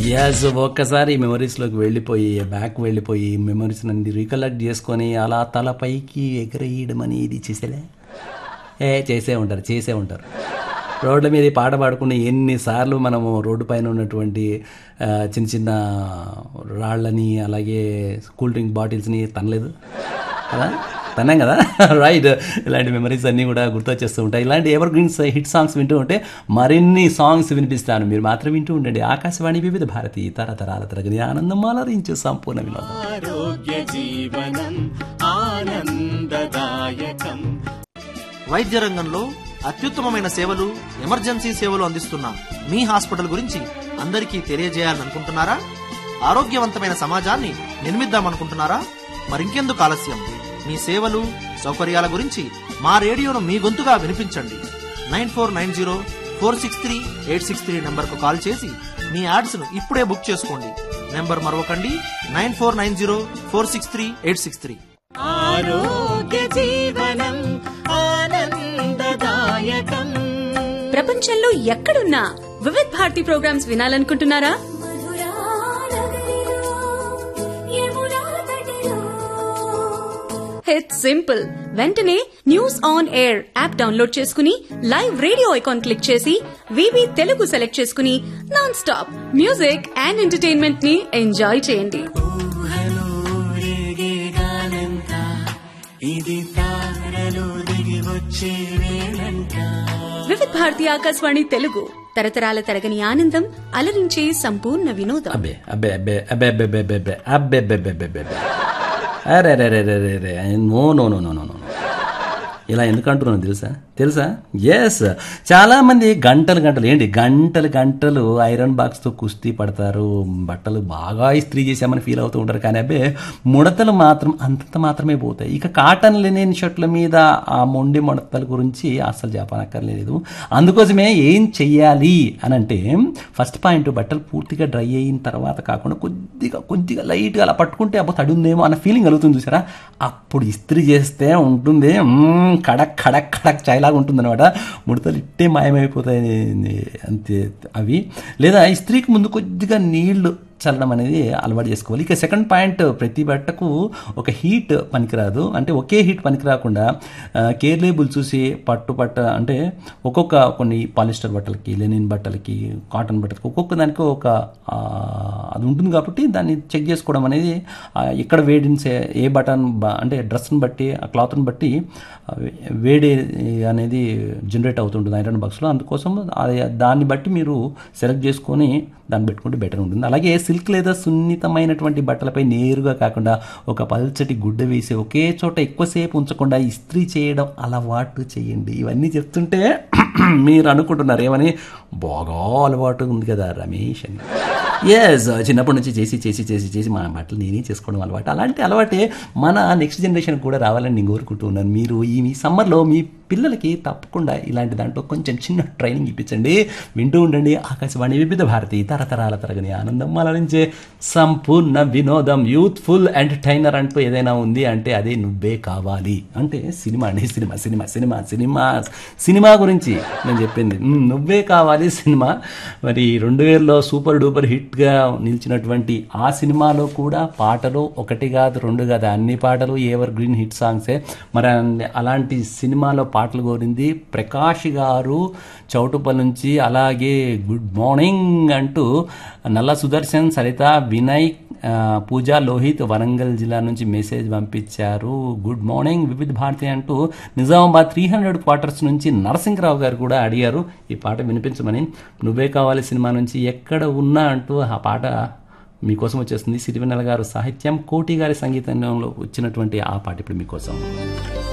yes ఒక్కసారి మెమరీస్లోకి వెళ్ళిపోయి back వెళ్ళిపోయి మెమరీస్ అన్ని రీకలెక్ట్ చేసుకొని అలా తల పైకి ఎగరేయడం అనేది చేసేలే ఏ చేసే ఉంటారు చేసే ఉంటారు రోడ్ల మీద ఈ పాట పాడుకుని ఎన్నిసార్లు మనము రోడ్డు పైన ఉన్నటువంటి ఆ, చిన్న చిన్న రాళ్ళని అలాగే కూల్ డ్రింక్ బాటిల్స్ని తనలేదు కదా తన్నాం కదా రైట్ ఇలాంటి మెమరీస్ అన్నీ కూడా గుర్తొచ్చేస్తూ ఉంటాయి ఇలాంటి ఎవర్ గ్రీన్స్ హిట్ సాంగ్స్ వింటూ ఉంటే మరిన్ని సాంగ్స్ వినిపిస్తాను మీరు మాత్రం వింటూ ఉండండి ఆకాశవాణి వివిధ భారతి తరతరాల తరగని ఆనందం ఆలరించే సంపూర్ణ వినోదం ఆరోగ్య జీవనం ఆనందదాయకం వైద్య రంగంలో అత్యుత్తమమైన సేవలు ఎమర్జెన్సీ సేవలు అందిస్తున్న మీ హాస్పిటల్ గురించి అందరికీ తెలియజేయాలనుకుంటున్నారా ఆరోగ్యవంతమైన సమాజాన్ని నిర్మిద్దామనుకుంటున్నారా మరింకెందుకు ఆలస్యం మీ సేవలు సౌకర్యాల గురించి మా రేడియోను మీ గొంతుగా వినిపించండి nine four nine zero four six three eight six three నెంబర్కు కాల్ చేసి మీ యాడ్స్ను ఇప్పుడే బుక్ చేసుకోండి నెంబర్ మరొకండి nine four nine zero four six three eight six three ఆరోగ్య జీవనం ఆనందదాయకం ప్రపంచంలో ఎక్కడున్నా వివిధ్ భారతి ప్రోగ్రామ్స్ వినాలనుకుంటున్నారా ఇట్స్ సింపుల్ వెంటనే news on air app download చేసుకుని లైవ్ రేడియో ఐకాన్ క్లిక్ చేసి వివి తెలుగు సెలెక్ట్ చేసుకుని non stop music and entertainment ని ఎంజాయ్ చేయండి ఇది తారలు దిగి వచ్చే వేళంట వివిధ్ భారతి ఆకాశవాణి తెలుగు తరతరాల తరగని ఆనందం అలరించే సంపూర్ణ వినోదం అబ్బే అబ్బే అబ్బే అబ్బే అబ్బే అబ్బే అబ్బే అబ్బే అబ్బే అబ్బే అబ్బే అబ్బే అరే రే రే రే రే రే no no no no no no ఇలా ఎందుకు అంటున్నాను తెలుసా తెలుసా ఎస్ చాలా మంది గంటలు గంటలు ఏంటి గంటలు గంటలు ఐరన్ బాక్స్తో కుస్తీ పడతారు బట్టలు బాగా ఇస్త్రీ చేసామని ఫీల్ అవుతూ ఉంటారు కానీ అబ్బే ముడతలు మాత్రం అంతంత మాత్రమే పోతాయి ఇక కాటన్ లెనిన్ షర్ట్ల మీద ఆ మొండి ముడతల గురించి అస్సలు చెప్పనక్కర్లేదు అందుకోసమే ఏం చెయ్యాలి అని అంటే ఫస్ట్ పాయింట్ బట్టలు పూర్తిగా డ్రై అయిన తర్వాత కాకుండా కొద్దిగా కొద్దిగా లైట్గా అలా పట్టుకుంటే అబ్బో తడి ఉందేమో అన్న ఫీలింగ్ కలుగుతుంది చూసారా అప్పుడు ఇస్త్రీ చేస్తే ఉంటుంది మ్మ్, కడక్ కడక్ కడక్ చాయ్లాగా ఉంటుంది అనమాట ముడతలు ఇట్టే మాయమైపోతాయి అంతే అవి లేదా ఇస్త్రీకి ముందు కొద్దిగా నీళ్లు చల్లడం అనేది అలవాటు చేసుకోవాలి ఇక సెకండ్ పాయింట్ ప్రతి బట్టకు ఒక హీట్ పనికిరాదు అంటే ఒకే హీట్ పనికి రాకుండా కేర్ లేబుల్ చూసి పట్టు పట్ట అంటే ఒక్కొక్క కొన్ని పాలిస్టర్ బట్టలకి లెనిన్ బట్టలకి కాటన్ బట్టలకి ఒక్కొక్క దానికి ఒక ఆ, అది ఉంటుంది కాబట్టి దాన్ని చెక్ చేసుకోవడం అనేది ఆ, ఎక్కడ వేడిని సే- ఏ బటన్ బ- అంటే డ్రెస్ని బట్టి ఆ క్లాత్ని బట్టి ఆ, వేడి అనేది జనరేట్ అవుతుంటుంది ఐరన్ బాక్స్లో అందుకోసం అది దాన్ని బట్టి మీరు సెలెక్ట్ చేసుకొని దాన్ని పెట్టుకుంటే బెటర్ ఉంటుంది అలాగే సిల్క్ లేదా సున్నితమైనటువంటి బట్టలపై నేరుగా కాకుండా ఒక పల్చటి గుడ్డ వేసి ఒకే చోట ఎక్కువసేపు ఉంచకుండా ఇస్త్రీ చేయడం అలవాటు చేయండి ఇవన్నీ చెప్తుంటే మీరు అనుకుంటున్నారు ఏమని బాగా అలవాటు ఉంది కదా రమేష్ అని ఎస్ చిన్నప్పటి నుంచి చేసి చేసి చేసి చేసి మన బట్టలు నేనే చేసుకోవడం అలవాటు అలాంటి అలవాటే మన నెక్స్ట్ జనరేషన్ కూడా రావాలని నేను కోరుకుంటున్నాను మీరు ఈ మీ సమ్మర్లో మీ పిల్లలకి తప్పకుండా ఇలాంటి దాంట్లో కొంచెం చిన్న ట్రైనింగ్ ఇప్పించండి వింటూ ఉండండి ఆకాశవాణి వివిధ భారతి తరతరాల తరగని ఆనందం అలరించే సంపూర్ణ వినోదం యూత్ఫుల్ ఎంటర్టైనర్ అంటూ ఏదైనా ఉంది అంటే అదే నువ్వే కావాలి అంటే సినిమా అండి cinema cinema cinema cinema cinema గురించి నేను చెప్పింది మ్, నువ్వే కావాలి సినిమా మరి రెండు వేలలో సూపర్ డూపర్ హిట్గా నిలిచినటువంటి ఆ సినిమాలో కూడా పాటలు ఒకటి కాదు రెండు కాదు అన్ని పాటలు ఎవర్ గ్రీన్ హిట్ సాంగ్సే మరి అన్- అలాంటి సినిమాలో పాటలు కోరింది ప్రకాష్ గారు చౌటుపల్ నుంచి అలాగే గుడ్ మార్నింగ్ అంటూ నల్ల సుదర్శన్ సరిత వినయ్ ఆ, పూజా లోహిత్ వరంగల్ జిల్లా నుంచి మెసేజ్ పంపించారు గుడ్ మార్నింగ్ వివిధ భారతి అంటూ నిజామాబాద్ త్రీ హండ్రెడ్ క్వార్టర్స్ నుంచి నరసింహరావు గారు కూడా అడిగారు ఈ పాట వినిపించమని నువ్వే కావాలి సినిమా నుంచి ఎక్కడ ఉన్నా అంటూ ఆ పాట మీకోసం వచ్చేస్తుంది సిరివెన్నెల గారు సాహిత్యం కోటి గారి సంగీతంలో వచ్చినటువంటి ఆ పాట ఇప్పుడు మీకోసం